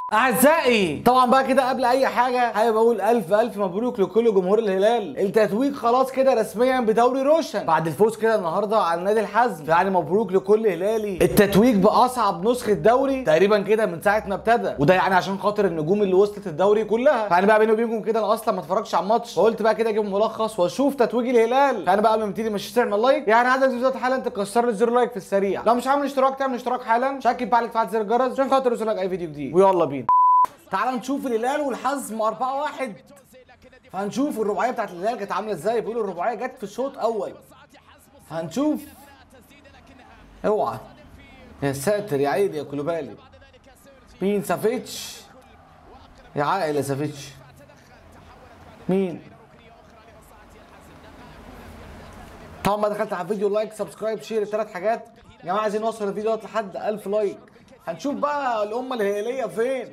اعزائي طبعا بقى كده قبل اي حاجه حابب اقول الف الف مبروك لكل جمهور الهلال التتويج خلاص كده رسميا بدوري روشن بعد الفوز كده النهارده على نادي الحزم يعني مبروك لكل هلالي التتويج باصعب نسخه دوري تقريبا كده من ساعه ما ابتدى وده يعني عشان خاطر النجوم اللي وصلت الدوري كلها يعني بقى بيني وبينكم كده انا اصلا ما اتفرجش على الماتش فقلت بقى كده اجيب ملخص واشوف تتويج الهلال يعني بقى قبل ما نبتدي مش تعمل لايك يعني عايزك دلوقتي حالا تكسر لي زر لايك في السريع لو مش عامل اشتراك تعمل اشتراك حالا شكل بقى على تفعيل زر الجرس عشان خاطر يوصلك اي فيديو جديد ويلا بينا تعال نشوف الهلال والحزم 4 1 فهنشوف الرباعيه بتاعت الهلال كانت عامله ازاي بيقولوا الرباعيه جت في الشوط اول هنشوف اوعى يا ساتر يا عيني يا كلوبالي مين سافيتش يا عائل يا سافيتش مين طبعا ما دخلت على الفيديو لايك سبسكرايب شير الثلاث حاجات يا جماعه عايزين نوصل الفيديو ده لحد 1000 لايك هنشوف بقى الامه الهلاليه فين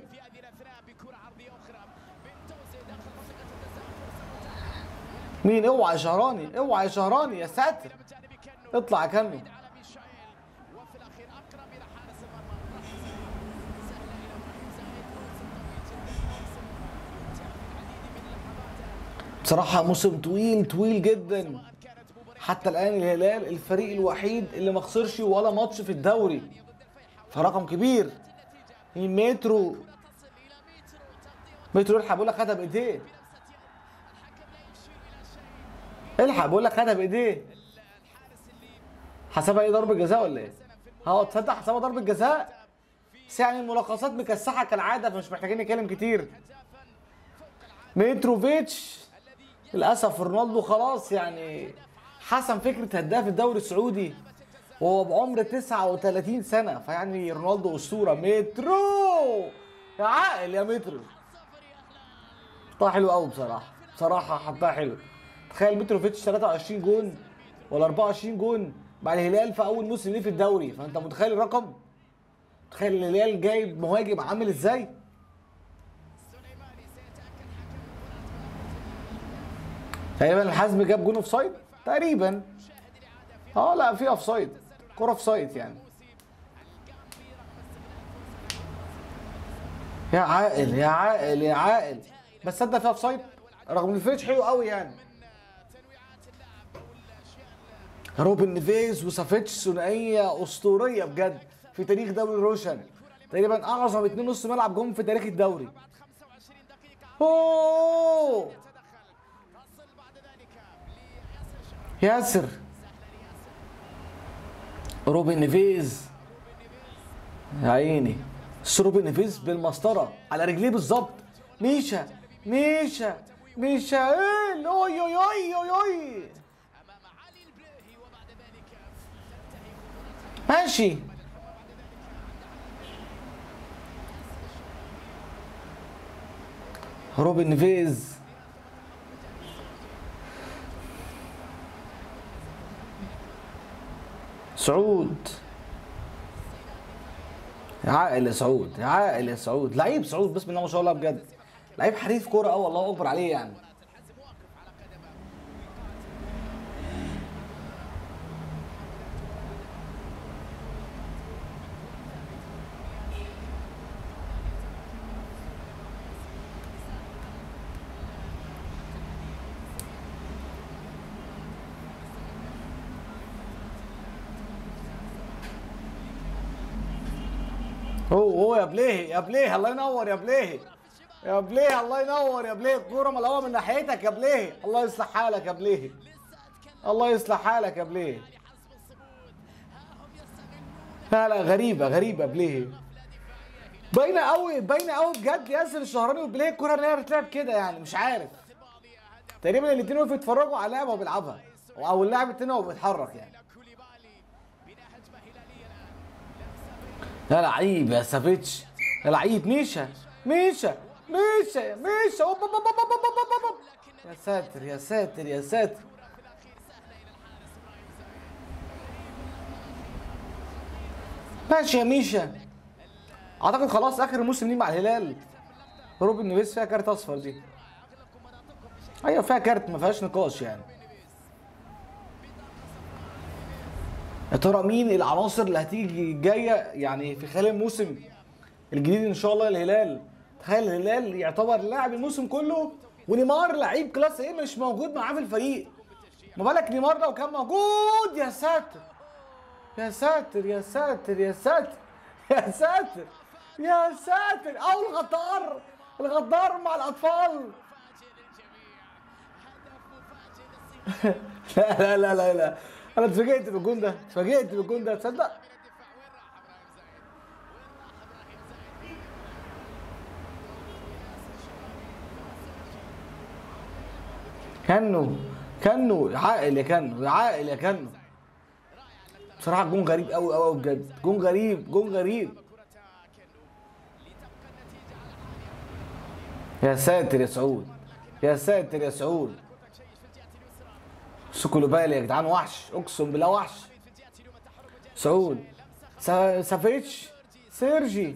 مين اوعى يا شهراني اوعى يا شهراني يا ساتر اطلع يا كمي بصراحة موسم طويل طويل جدا حتى الآن الهلال الفريق الوحيد اللي ما خسرش ولا ماتش في الدوري فرقم كبير مترو مترو الحق بقول لك خدها بايديه الحق بقول لك خدها بايديه حسبها ايه ضربة جزاء ولا ايه؟ اه تصدق حسبها ضربة جزاء بس يعني الملاحظات مكسحة كالعادة فمش محتاجين نتكلم كتير متروفيتش للاسف رونالدو خلاص يعني حسم فكره هداف الدوري السعودي وهو بعمر 39 سنه فيعني رونالدو اسطوره مترو يا عاقل يا مترو حطها حلو قوي بصراحه بصراحه حطها حلو تخيل متروفيتش 23 جون ولا 24 جون مع الهلال في اول موسم ليه في الدوري فانت متخيل الرقم تخيل الهلال جايب مهاجم عامل ازاي تقريبا الحزم جاب جون اوف سايد تقريبا اه لا في اوف سايد كرة اوف سايد يعني يا عاقل يا عاقل يا عاقل بس صدق في اوف سايد رغم ان الفيتش حلو قوي يعني روبن نيفيز وسافيتش ثنائيه اسطوريه بجد في تاريخ دوري روشن تقريبا اعظم اتنين نص ملعب جم في تاريخ الدوري اوه ياسر روبن نيفيز يا عيني بس روبن نيفيز بالمسطره على رجليه بالظبط ميشا ميشا ميشا ايه اوي اوي اوي اوي اوي ماشي روبن نيفيز سعود يا عاقل يا سعود يا عاقل يا سعود لعيب سعود بسم الله ما شاء الله بجد لعيب حريف كوره قوي الله اكبر عليه يعني هو هو يا بليه يا بليه الله ينور يا بليه يا بليه الله ينور يا بليه الكوره ملعوبه من ناحيتك يا بليه الله يصلح حالك يا بليه الله يصلح حالك يا بليه لا لا غريبه غريبه بليه باينه قوي باينه قوي بجد ياسر الشهراني وبليه الكوره اللي هي بتلعب كده يعني مش عارف تقريبا الاثنين وقفوا يتفرجوا على لعبه وبيلعبها او اللاعب التاني وهو بيتحرك يعني يا لعيب يا سافيتش يا لعيب ميشا ميشا ميشا ميشا أوب أوب أوب أوب أوب أوب أوب. يا ساتر يا ساتر يا ساتر ماشي يا ميشا اعتقد خلاص اخر موسم ليه مع الهلال روبن نيفيز فيها كارت اصفر دي ايوه فيها كارت ما فيهاش نقاش يعني يا ترى مين العناصر اللي هتيجي جايه يعني في خلال الموسم الجديد ان شاء الله الهلال تخيل الهلال يعتبر لاعب الموسم كله ونيمار لعيب كلاس ايه مش موجود معاه في الفريق ما بالك نيمار لو كان موجود يا ساتر يا ساتر يا ساتر يا ساتر يا ساتر يا ساتر او الغدار الغدار مع الاطفال لا لا لا لا لا انا اتفاجئت بالجون ده اتفاجئت بالجون ده تصدق كانه كانه عاقل يا كانه يا عاقل يا كانه بصراحه جون غريب قوي قوي بجد جون غريب جون غريب يا ساتر يا سعود يا ساتر يا سعود سكولو بالي يا جدعان وحش اقسم بالله وحش سعود سا- سافيتش سيرجي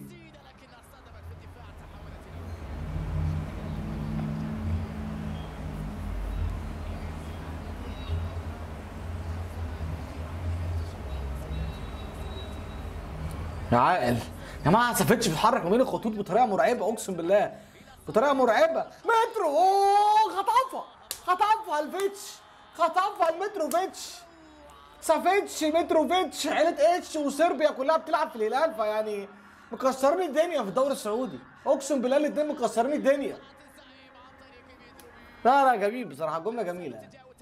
يا عاقل يا جماعه سافيتش بيتحرك ما بين الخطوط بطريقه مرعبه اقسم بالله بطريقه مرعبه مترو اوه خطفها خطفها الفيتش خطفها المتروفيتش سافيتش متروفيتش عيله اتش وصربيا كلها بتلعب في الهلال فيعني مكسرين الدنيا في الدوري السعودي اقسم بالله الاثنين مكسرين الدنيا لا لا جميل بصراحه جمله جميله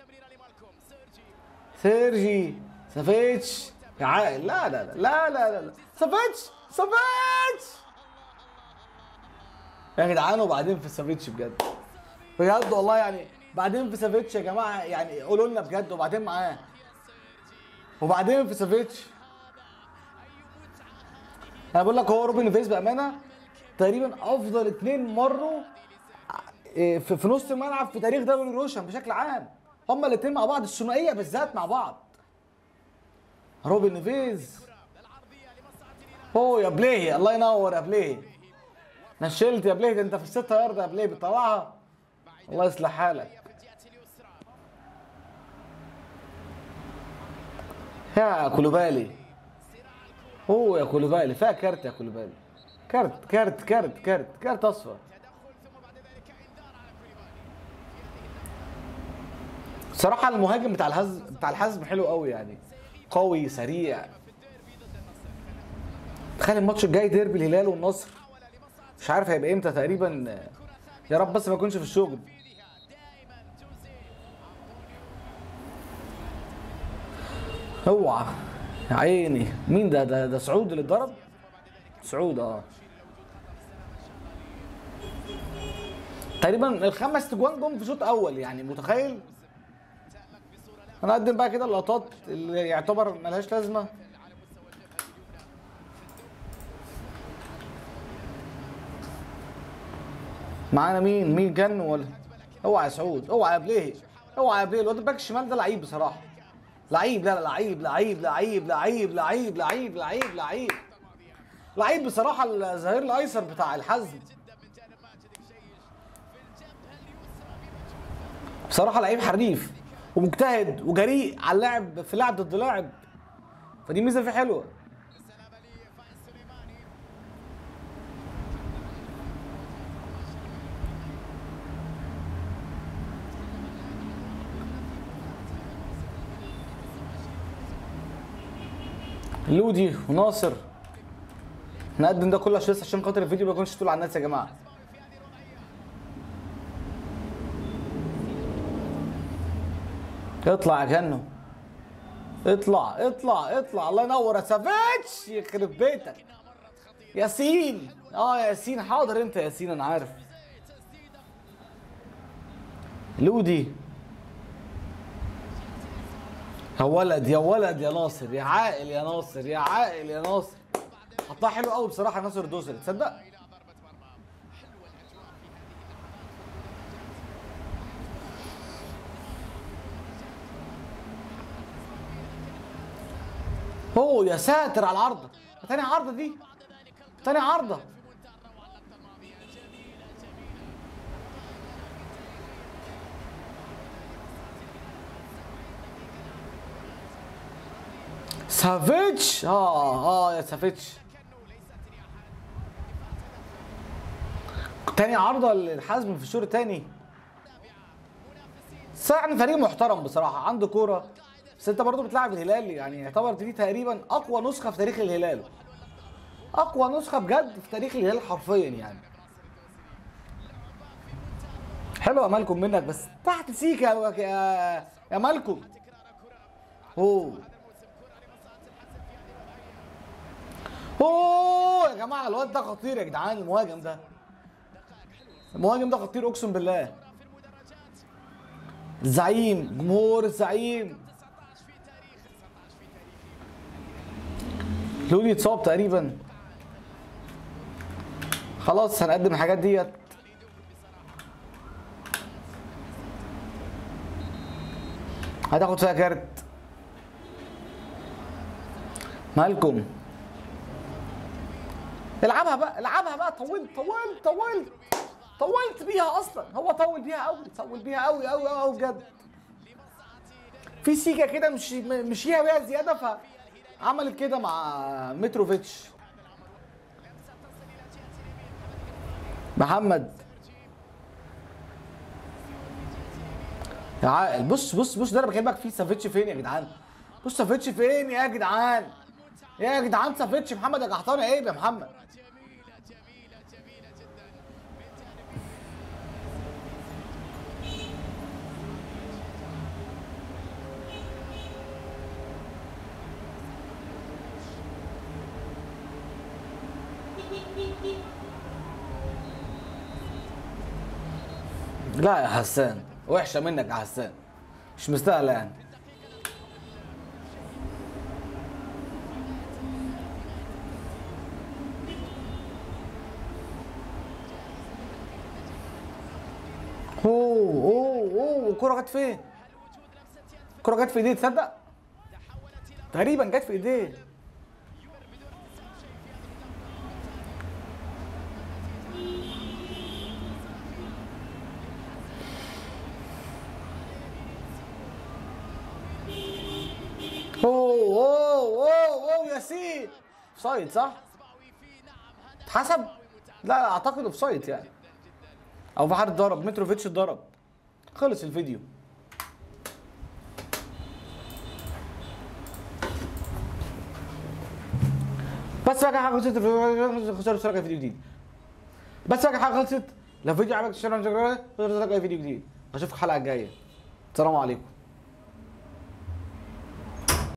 سيرجي سافيتش يا عاقل لا لا لا لا لا لا سافيتش سافيتش يا جدعان وبعدين في سافيتش بجد بجد والله يعني بعدين في سافيتش يا جماعه يعني قولوا لنا بجد وبعدين معاه وبعدين في سافيتش انا بقول لك هو روبن فيس بامانه تقريبا افضل اتنين مروا إيه، في, في نص الملعب في تاريخ دوري روشن بشكل عام هما الاتنين مع بعض الثنائيه بالذات مع بعض روبن نيفيز اوه يا بليه الله ينور يا بليه نشلت يا بليه ده انت في الستة يارده يا بليه بتطلعها الله يصلح حالك يا كولوبالي اوه يا كولوبالي فيها كارت يا كولوبالي كارت كارت كارت كارت كارت اصفر صراحة المهاجم بتاع الهزم بتاع الحزم حلو قوي يعني قوي سريع تخيل الماتش الجاي ديربي الهلال والنصر مش عارف هيبقى امتى تقريبا يا رب بس ما يكونش في الشغل اوعى يا عيني مين ده ده ده سعود اللي اتضرب سعود اه تقريبا الخمس تجوان جم في شوط اول يعني متخيل انا اقدم بقى كده اللقطات اللي يعتبر ملهاش لازمه معانا مين مين جن ولا اوعى يا سعود اوعى يا بليه اوعى يا بليه الواد الباك الشمال ده لعيب بصراحه لعيب لا لا لعيب لعيب لعيب لعيب لعيب لعيب لعيب لعيب لعيب بصراحه الظهير الايسر بتاع الحزم بصراحه لعيب حريف ومجتهد وجريء على اللعب في لعب ضد لاعب فدي ميزه فيه حلوه لودي وناصر نقدم ده كله عشان بس عشان خاطر الفيديو ما يكونش طول على الناس يا جماعه اطلع يا جنو اطلع اطلع اطلع الله ينور يا سافيتش يخرب بيتك ياسين اه يا ياسين حاضر انت يا ياسين انا عارف لودي يا ولد يا ولد يا ناصر يا عاقل يا ناصر يا عاقل يا ناصر حطها حلو قوي بصراحه ناصر الدوسري تصدق اوه يا ساتر على العارضه تاني عارضه دي تاني عارضه سافيتش اه اه يا سافيتش تاني عارضه للحزم في الشوط التاني بس يعني فريق محترم بصراحه عنده كوره بس انت برضه بتلعب الهلال يعني يعتبر دي تقريبا اقوى نسخه في تاريخ الهلال اقوى نسخه بجد في تاريخ الهلال حرفيا يعني حلو يا مالكم منك بس تحت سيك يا يا, يا مالكم اوه اوه يا جماعه الواد ده خطير يا جدعان المهاجم ده المهاجم ده خطير اقسم بالله الزعيم جمهور الزعيم لولي اتصاب تقريبا خلاص هنقدم الحاجات ديت هتاخد فيها كارت مالكم العبها بقى العبها بقى طولت طولت طولت طولت بيها اصلا هو طول بيها قوي طول بيها قوي قوي قوي بجد في سيكه كده مش مشيها بيها زياده فعملت كده مع متروفيتش محمد يا عاقل بص بص بص ده انا بكلمك فيه سافيتش فين يا جدعان بص سافيتش فين يا جدعان يا جدعان سافيتش محمد يا قحطاني عيب يا محمد لا يا حسان وحشه منك يا حسان مش مستاهله يعني اوه اوه اوه الكرة جت فين؟ الكرة جت في ايديه تصدق؟ تقريبا جت في ايديه اوه اوه اوه اوه ياسين اوفسايد صح؟ اتحسب؟ لا اعتقد اوفسايد يعني او في حد اتضرب متروفيتش اتضرب خلص الفيديو بس بقى حاجه خلصت خسرت اشترك في فيديو جديد بس بقى حاجه خلصت لو فيديو عجبك اشترك في فيديو جديد اشوفك الحلقه الجايه السلام عليكم